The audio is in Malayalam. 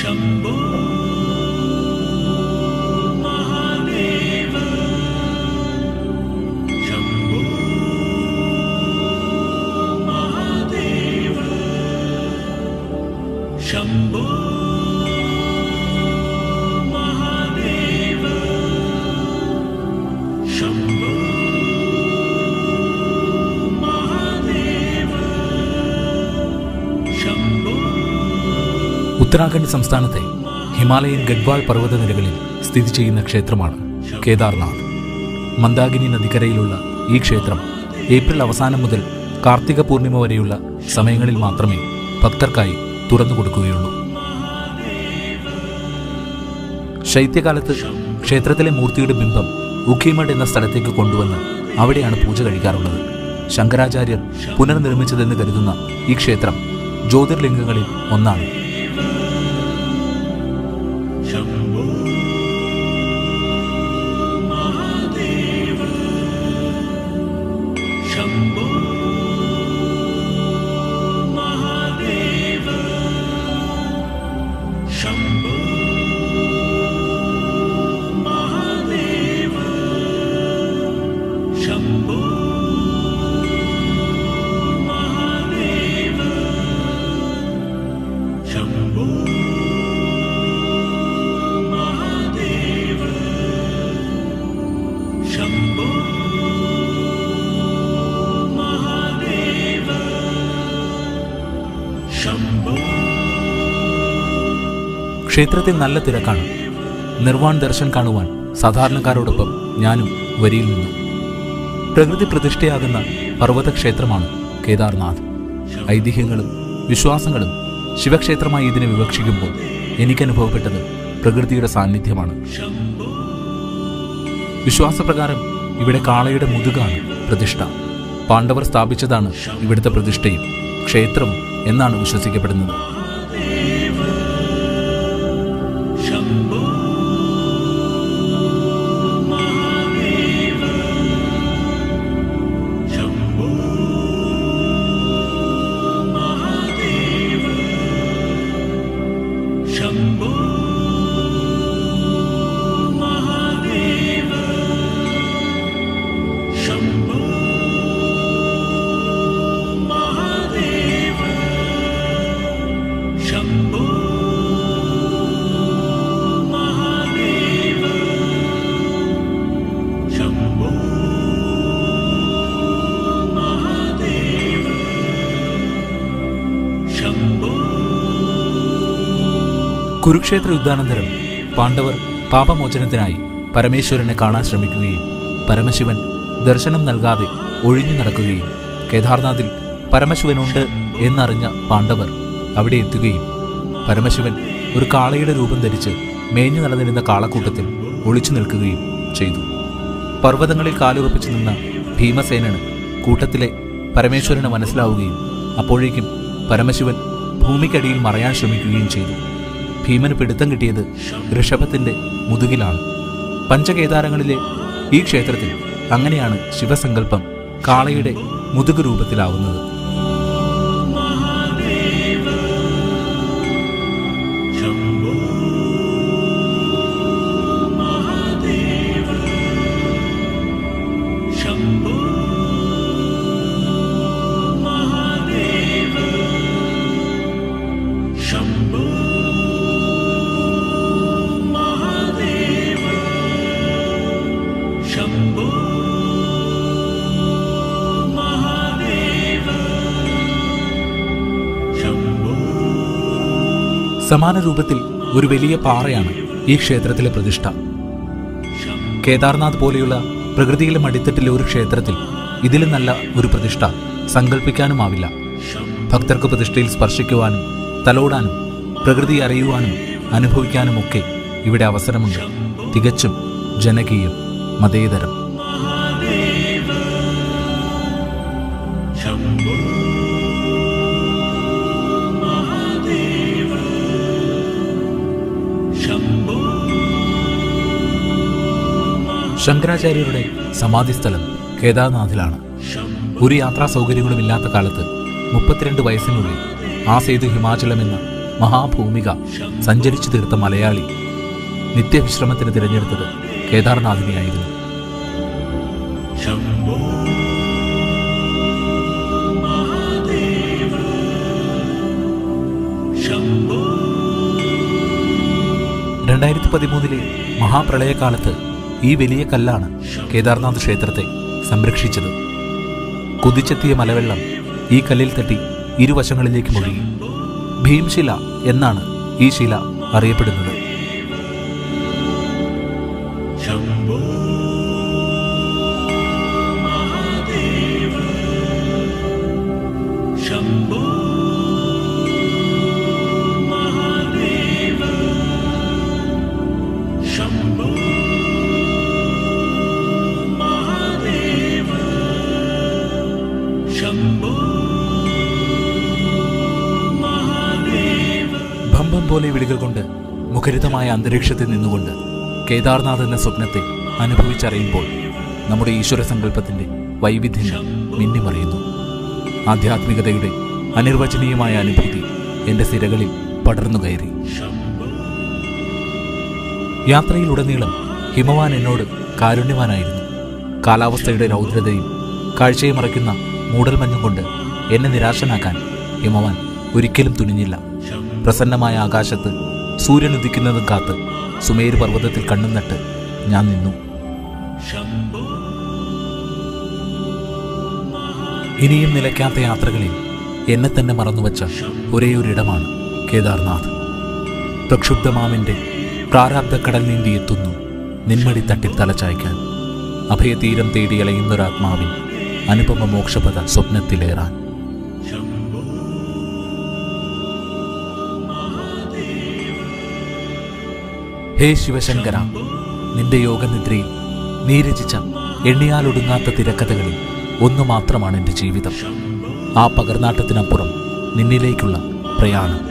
शम्भो महादेव शम्भो महादेव शम्भो महादेव शम्भो महादेव शम्भो ഉത്തരാഖണ്ഡ് സംസ്ഥാനത്തെ ഹിമാലയൻ ഗഡ്വാൾ പർവ്വതനിരകളിൽ സ്ഥിതി ചെയ്യുന്ന ക്ഷേത്രമാണ് കേദാർനാഥ് മന്ദാകിനി നദിക്കരയിലുള്ള ഈ ക്ഷേത്രം ഏപ്രിൽ അവസാനം മുതൽ കാർത്തിക പൂർണിമ വരെയുള്ള സമയങ്ങളിൽ മാത്രമേ ഭക്തർക്കായി തുറന്നു കൊടുക്കുകയുള്ളൂ ശൈത്യകാലത്ത് ക്ഷേത്രത്തിലെ മൂർത്തിയുടെ ബിംബം ഉഖീമഡ് എന്ന സ്ഥലത്തേക്ക് കൊണ്ടുവന്ന് അവിടെയാണ് പൂജ കഴിക്കാറുള്ളത് ശങ്കരാചാര്യർ പുനർനിർമ്മിച്ചതെന്ന് കരുതുന്ന ഈ ക്ഷേത്രം ജ്യോതിർലിംഗങ്ങളിൽ ഒന്നാണ് शम्भो महादेव शम्भो महादेव शम्भो महादेव शम्भो महादेव शम्भो महादेव शम्भो महादेव शम्भो ക്ഷേത്രത്തിൽ നല്ല തിരക്കാണ് നിർവാൺ ദർശൻ കാണുവാൻ സാധാരണക്കാരോടൊപ്പം ഞാനും വരിയിൽ നിന്നു പ്രകൃതി പ്രതിഷ്ഠയാകുന്ന പർവ്വത ക്ഷേത്രമാണ് കേദാർനാഥ് ഐതിഹ്യങ്ങളും വിശ്വാസങ്ങളും ശിവക്ഷേത്രമായി ഇതിനെ വിവക്ഷിക്കുമ്പോൾ എനിക്കനുഭവപ്പെട്ടത് പ്രകൃതിയുടെ സാന്നിധ്യമാണ് വിശ്വാസപ്രകാരം ഇവിടെ കാളയുടെ മുതുകാണ് പ്രതിഷ്ഠ പാണ്ഡവർ സ്ഥാപിച്ചതാണ് ഇവിടുത്തെ പ്രതിഷ്ഠയും ക്ഷേത്രവും എന്നാണ് വിശ്വസിക്കപ്പെടുന്നത് शम्भो महादेव शम्भो महादेव शम्भो महादेव शम्भो महादेव शम्भो महादेव शम्भो महादेव शम्भो കുരുക്ഷേത്ര യുദ്ധാനന്തരം പാണ്ഡവർ പാപമോചനത്തിനായി പരമേശ്വരനെ കാണാൻ ശ്രമിക്കുകയും പരമശിവൻ ദർശനം നൽകാതെ ഒഴിഞ്ഞു നടക്കുകയും കേദാർനാഥിൽ പരമശിവനുണ്ട് എന്നറിഞ്ഞ പാണ്ഡവർ അവിടെ എത്തുകയും പരമശിവൻ ഒരു കാളയുടെ രൂപം ധരിച്ച് മേഞ്ഞു നടന്നിരുന്ന കാളക്കൂട്ടത്തിൽ ഒളിച്ചു നിൽക്കുകയും ചെയ്തു പർവ്വതങ്ങളിൽ കാലുറപ്പിച്ചു നിന്ന ഭീമസേനന് കൂട്ടത്തിലെ പരമേശ്വരന് മനസ്സിലാവുകയും അപ്പോഴേക്കും പരമശിവൻ ഭൂമിക്കടിയിൽ മറയാൻ ശ്രമിക്കുകയും ചെയ്തു ഭീമന് പിടുത്തം കിട്ടിയത് ഋഷഭത്തിന്റെ മുതുകിലാണ് പഞ്ചകേദാരങ്ങളിലെ ഈ ക്ഷേത്രത്തിൽ അങ്ങനെയാണ് ശിവസങ്കല്പം കാളയുടെ മുതുക് രൂപത്തിലാവുന്നത് महादेव शम्भो महादेव शम्भो महादेव शम्भो महादेव शम्भो महादेव शम्भो സമാന രൂപത്തിൽ ഒരു വലിയ പാറയാണ് ഈ ക്ഷേത്രത്തിലെ പ്രതിഷ്ഠ കേദാർനാഥ് പോലെയുള്ള പ്രകൃതിയിലെ മടിത്തട്ടിലെ ഒരു ക്ഷേത്രത്തിൽ ഇതിലും നല്ല ഒരു പ്രതിഷ്ഠ സങ്കല്പിക്കാനുമാവില്ല ഭക്തർക്ക് പ്രതിഷ്ഠയിൽ സ്പർശിക്കുവാനും തലോടാനും പ്രകൃതി അറിയുവാനും അനുഭവിക്കാനുമൊക്കെ ഇവിടെ അവസരമുണ്ട് തികച്ചും ജനകീയം മതേതരം महादेव शम्भो महादेव शम्भो ശങ്കരാചാര്യരുടെ സമാധിസ്ഥലം കേദാർനാഥിലാണ് ഒരു യാത്രാ സൗകര്യങ്ങളും ഇല്ലാത്ത കാലത്ത് മുപ്പത്തിരണ്ട് വയസ്സിനുള്ളിൽ ആ സേതു ഹിമാചലം എന്ന മഹാഭൂമിക സഞ്ചരിച്ചു തീർത്ത മലയാളി നിത്യവിശ്രമത്തിന് തിരഞ്ഞെടുത്തത് കേദാർനാഥിനെയായിരുന്നു शम्भो महादेव शम्भो രണ്ടായിരത്തി പതിമൂന്നിലെ മഹാപ്രളയകാലത്ത് ഈ വലിയ കല്ലാണ് കേദാർനാഥ് ക്ഷേത്രത്തെ സംരക്ഷിച്ചത് കുതിച്ചെത്തിയ മലവെള്ളം ഈ കല്ലിൽ തട്ടി ഇരുവശങ്ങളിലേക്ക് ഒഴുകി ഭീംശില എന്നാണ് ഈ ശില അറിയപ്പെടുന്നത് शम्भो महादेव शम्भो महादेव शम्भो महादेव शम्भो महादेव ഭംബം പോലെ വിളികൾ കൊണ്ട് മുഖരിതമായ അന്തരീക്ഷത്തിൽ നിന്നുകൊണ്ട് കേദാർനാഥ് എന്ന സ്വപ്നത്തെ അനുഭവിച്ചറിയുമ്പോൾ നമ്മുടെ ഈശ്വര സങ്കല്പത്തിന്റെ വൈവിധ്യം മിന്നിമറിയുന്നു ആധ്യാത്മികതയുടെ അനിർവചനീയമായ അനുഭൂതി എന്റെ സിരകളിൽ പടർന്നു കയറി യാത്രയിലുടനീളം ഹിമവാൻ എന്നോട് കാരുണ്യവാനായിരുന്നു കാലാവസ്ഥയുടെ രൗദ്രതയും കാഴ്ചയെ മറയ്ക്കുന്ന മൂടൽമഞ്ഞും കൊണ്ട് എന്നെ നിരാശനാക്കാൻ ഹിമവാൻ ഒരിക്കലും തുനിഞ്ഞില്ല പ്രസന്നമായ ആകാശത്ത് സൂര്യൻ ഉദിക്കുന്നതും കാത്ത് സുമേര് പർവ്വതത്തിൽ കണ്ണും നട്ട് ഞാൻ നിന്നു शम्भो ഇനിയും നിലയ്ക്കാത്ത യാത്രകളിൽ എന്നെ തന്നെ മറന്നുവച്ച ഒരേയൊരിടമാണ് കേദാർനാഥ് പ്രക്ഷുബ്ധമാമിന്റെ പ്രാരാബ്ധക്കടൽ നീന്തി എത്തുന്നു നിന്മടി തട്ടി തലചായ്ക്കാൻ അഭയതീരം തേടി അലയുന്നൊരാത്മാവിൻ അനുപമ മോക്ഷപത സ്വപ്നത്തിലേറാൻ शम्भो ഹേ ശിവശങ്കര നിന്റെ യോഗനിദ്രയിൽ നീ രചിച്ച എണ്ണിയാലൊടുങ്ങാത്ത തിരക്കഥകളിൽ ഒന്നു മാത്രമാണ് എൻ്റെ ജീവിതം ആ പകർനാട്ടത്തിനപ്പുറം നിന്നിലേക്കുള്ള പ്രയാണം